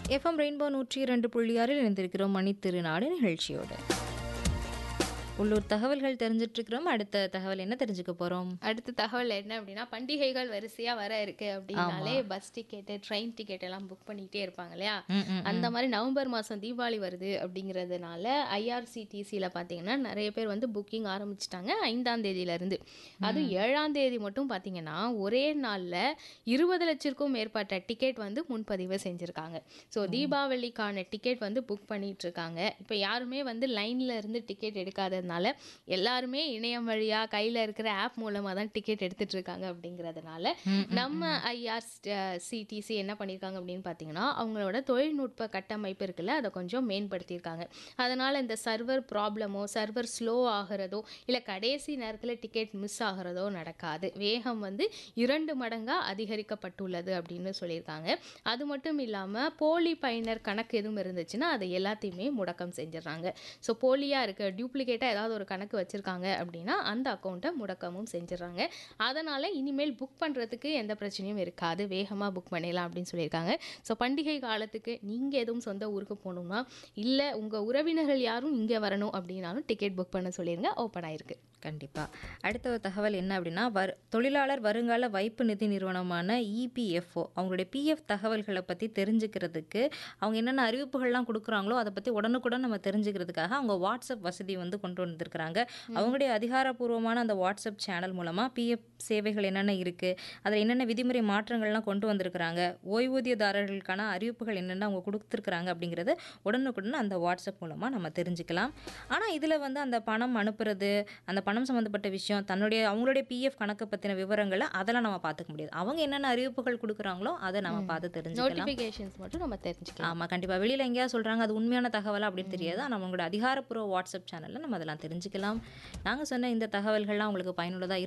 FM rainbow நூற்றி இரண்டு புள்ளி ஆறில் இணைந்திருக்கிறோம் மணி திருநாடு நிகழ்ச்சியோடு உள்ளூர் தகவல்கள் தெரிஞ்சிட்டு இருக்கிறோம் அடுத்த தகவல் என்ன தெரிஞ்சுக்க போறோம் அடுத்த தகவல் என்ன அப்படின்னா பண்டிகைகள் வரிசையா வர இருக்கு அப்படின்னாலே பஸ் டிக்கெட்டு ட்ரெயின் டிக்கெட் எல்லாம் புக் பண்ணிக்கிட்டே இருப்பாங்க இல்லையா ம், ம், அந்த மாதிரி நவம்பர் மாதம் தீபாவளி வருது அப்படிங்கிறதுனால ஐஆர்சிடிசியில் பார்த்தீங்கன்னா நிறைய பேர் வந்து புக்கிங் ஆரம்பிச்சிட்டாங்க ஐந்தாம் தேதியிலேருந்து அதுவும் ஏழாம் தேதி மட்டும் பார்த்தீங்கன்னா ஒரே நாளில் இருபது லட்சத்திற்கும் மேற்பட்ட டிக்கெட் வந்து முன்பதிவு செஞ்சுருக்காங்க ஸோ தீபாவளிக்கான டிக்கெட் வந்து புக் பண்ணிட்டு இருக்காங்க இப்போ யாருமே வந்து லைனில் இருந்து டிக்கெட் எடுக்காததுனால எல்லாருமே இணையம் வழியாக கையில் இருக்கிற ஆப் மூலமாக தான் டிக்கெட் எடுத்துட்டு இருக்காங்க அப்படிங்கிறதுனால நம்ம ஐஆர் சிடிசி என்ன பண்ணியிருக்காங்க அப்படின்னு பார்த்தீங்கன்னா அவங்களோட தொழில்நுட்ப கட்டமைப்பு இருக்குல்ல அதை கொஞ்சம் மேம்படுத்தியிருக்காங்க அதனால் இந்த சர்வர் ப்ராப்ளமோ சர்வர் ஸ்லோ ஆகிறதோ இல்லை கடைசி நேரத்தில் டிக்கெட் மிஸ் ஆகிறதோ நடக்காது வேகம் வந்து இரண்டு மடங்காக அதிகரிக்கப்பட்டுள்ளது அப்படின்னு சொல்லியிருக்காங்க அது மட்டும் இல்லாமல் போலி பயனர் கணக்கு எதுவும் இருந்துச்சுன்னா அதை எல்லாத்தையுமே முடக்கம் செஞ்சிடறாங்க ஸோ போலியாக இருக்க டியூப்ளிகேட்டாக ஏதாவது ஒரு கணக்கு வச்சுருக்காங்க அப்படின்னா அந்த அக்கௌண்ட்டை முடக்கமும் செஞ்சிடறாங்க அதனால் இனிமேல் புக் பண்ணுறதுக்கு எந்த பிரச்சனையும் இருக்காது வேகமாக புக் பண்ணிடலாம் அப்படின்னு சொல்லியிருக்காங்க ஸோ பண்டிகை காலத்துக்கு நீங்கள் எதுவும் சொந்த ஊருக்கு போகணும்னா இல்லை உங்கள் உறவினர்கள் யாரும் இங்கே வரணும் அப்படின்னாலும் டிக்கெட் புக் பண்ண சொல்லிடுங்க ஓப்பன் ஆயிருக்கு கண்டிப்பா அடுத்த ஒரு தகவல் என்ன அப்படின்னா வர் தொழிலாளர் வருங்கால வைப்பு நிதி நிறுவனமான இபிஎஃப்ஓ அவங்களுடைய பிஎஃப் தகவல்களை பற்றி தெரிஞ்சுக்கிறதுக்கு அவங்க என்னென்ன அறிவிப்புகள்லாம் கொடுக்குறாங்களோ அதை பற்றி உடனுக்குடன் நம்ம தெரிஞ்சுக்கிறதுக்காக அவங்க வாட்ஸ்அப் வசதி வந்து கொண்டு வந்திருக்கிறாங்க அவங்களுடைய அதிகாரப்பூர்வமான அந்த வாட்ஸ்அப் சேனல் மூலமாக பிஎஃப் சேவைகள் என்னென்ன இருக்குது அதில் என்னென்ன விதிமுறை மாற்றங்கள்லாம் கொண்டு வந்திருக்கிறாங்க ஓய்வூதியதாரர்களுக்கான அறிவிப்புகள் என்னென்ன அவங்க கொடுத்துருக்குறாங்க அப்படிங்கிறது உடனுக்குடன் அந்த வாட்ஸ்அப் மூலமாக நம்ம தெரிஞ்சுக்கலாம் ஆனால் இதில் வந்து அந்த பணம் அனுப்புறது அந்த பணம் சம்மந்தப்பட்ட விஷயம் தன்னுடைய அவங்களுடைய பிஎஃப் கணக்கு பற்றின விவரங்களை அதெல்லாம் நம்ம பார்த்துக்க முடியாது அவங்க என்னென்ன அறிவிப்புகள் கொடுக்குறாங்களோ அதை நம்ம பார்த்து தெரிஞ்சுக்கலாம் நோட்டிஃபிகேஷன்ஸ் மட்டும் நம்ம தெரிஞ்சுக்கலாம் ஆமாம் கண்டிப்பாக வெளியில் எங்கேயாவது சொல்கிறாங்க அது உண்மையான தகவலா அப்படின்னு தெரியாது ஆனால் அவங்களோட அதிகாரப்பூர்வ வாட்ஸ்அப் சேனலில் நம்ம அதெல்லாம் தெரிஞ்சுக்கலாம் நாங்கள் சொன்ன இந்த தகவல்கள்லாம் உங்களுக்கு பயனுள்ளதாக